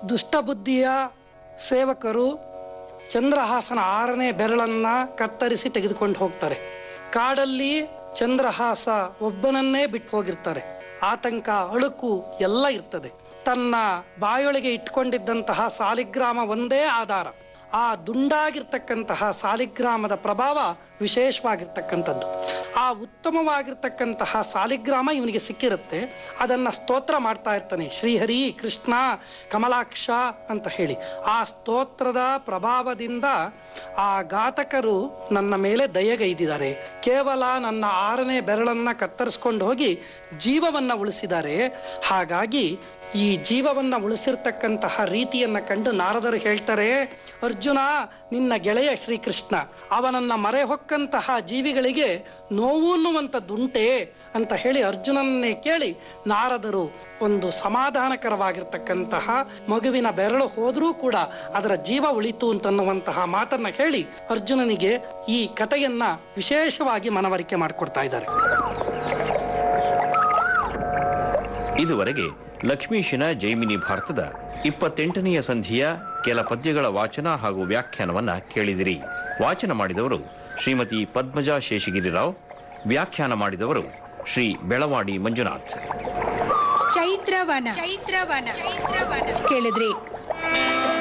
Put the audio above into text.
ದುಷ್ಟಬುದ್ಧಿಯ ಸೇವಕರು ಚಂದ್ರಹಾಸನ ಆರನೇ ಬೆರಳನ್ನ ಕತ್ತರಿಸಿ ತೆಗೆದುಕೊಂಡು ಹೋಗ್ತಾರೆ ಕಾಡಲ್ಲಿ ಚಂದ್ರಹಾಸ ಒಬ್ಬನನ್ನೇ ಬಿಟ್ಟು ಹೋಗಿರ್ತಾರೆ ಆತಂಕ ಅಳುಕು ಎಲ್ಲ ಇರ್ತದೆ ತನ್ನ ಬಾಯೊಳಗೆ ಇಟ್ಕೊಂಡಿದ್ದಂತಹ ಸಾಲಿಗ್ರಾಮ ಒಂದೇ ಆಧಾರ ಆ ದುಂಡಾಗಿರ್ತಕ್ಕಂತಹ ಸಾಲಿಗ್ರಾಮದ ಪ್ರಭಾವ ವಿಶೇಷವಾಗಿರ್ತಕ್ಕಂಥದ್ದು ಆ ಉತ್ತಮವಾಗಿರ್ತಕ್ಕಂತಹ ಸಾಲಿಗ್ರಾಮ ಇವನಿಗೆ ಸಿಕ್ಕಿರುತ್ತೆ ಅದನ್ನ ಸ್ತೋತ್ರ ಮಾಡ್ತಾ ಇರ್ತಾನೆ ಶ್ರೀಹರಿ ಕೃಷ್ಣ ಕಮಲಾಕ್ಷ ಅಂತ ಹೇಳಿ ಆ ಸ್ತೋತ್ರದ ಪ್ರಭಾವದಿಂದ ಆ ಘಾತಕರು ನನ್ನ ಮೇಲೆ ದಯಗೈದಿದ್ದಾರೆ ಕೇವಲ ನನ್ನ ಆರನೇ ಬೆರಳನ್ನ ಕತ್ತರಿಸ್ಕೊಂಡು ಹೋಗಿ ಜೀವವನ್ನ ಉಳಿಸಿದ್ದಾರೆ ಹಾಗಾಗಿ ಈ ಜೀವವನ್ನ ಉಳಿಸಿರ್ತಕ್ಕಂತಹ ರೀತಿಯನ್ನ ಕಂಡು ನಾರದರು ಹೇಳ್ತಾರೆ ಅರ್ಜುನ ನಿನ್ನ ಗೆಳೆಯ ಶ್ರೀಕೃಷ್ಣ ಅವನನ್ನ ಮರೆ ಹೊಕ್ಕಂತಹ ಜೀವಿಗಳಿಗೆ ನೋವು ಅನ್ನುವಂಥದ್ದುಂಟೆ ಅಂತ ಹೇಳಿ ಅರ್ಜುನನ್ನೇ ಕೇಳಿ ನಾರದರು ಒಂದು ಸಮಾಧಾನಕರವಾಗಿರ್ತಕ್ಕಂತಹ ಮಗುವಿನ ಬೆರಳು ಹೋದ್ರೂ ಕೂಡ ಅದರ ಜೀವ ಉಳಿತು ಅಂತನ್ನುವಂತಹ ಮಾತನ್ನ ಹೇಳಿ ಅರ್ಜುನನಿಗೆ ಈ ಕಥೆಯನ್ನ ವಿಶೇಷವಾಗಿ ಮನವರಿಕೆ ಮಾಡಿಕೊಡ್ತಾ ಇದ್ದಾರೆ ಇದುವರೆಗೆ ಲಕ್ಷ್ಮೀಶನ ಜೈಮಿನಿ ಭಾರತದ ಇಪ್ಪತ್ತೆಂಟನೆಯ ಸಂಧಿಯ ಕೆಲ ಪದ್ಯಗಳ ವಾಚನ ಹಾಗೂ ವ್ಯಾಖ್ಯಾನವನ್ನ ಕೇಳಿದಿರಿ ವಾಚನ ಮಾಡಿದವರು ಶ್ರೀಮತಿ ಪದ್ಮಜಾ ಶೇಷಗಿರಿರಾವ್ ವ್ಯಾಖ್ಯಾನ ಮಾಡಿದವರು ಶ್ರೀ ಬೆಳವಾಡಿ ಮಂಜುನಾಥ್ ಚೈತ್ರವನ ಚೈತ್ರವನ ಕೇಳಿದ್ರಿ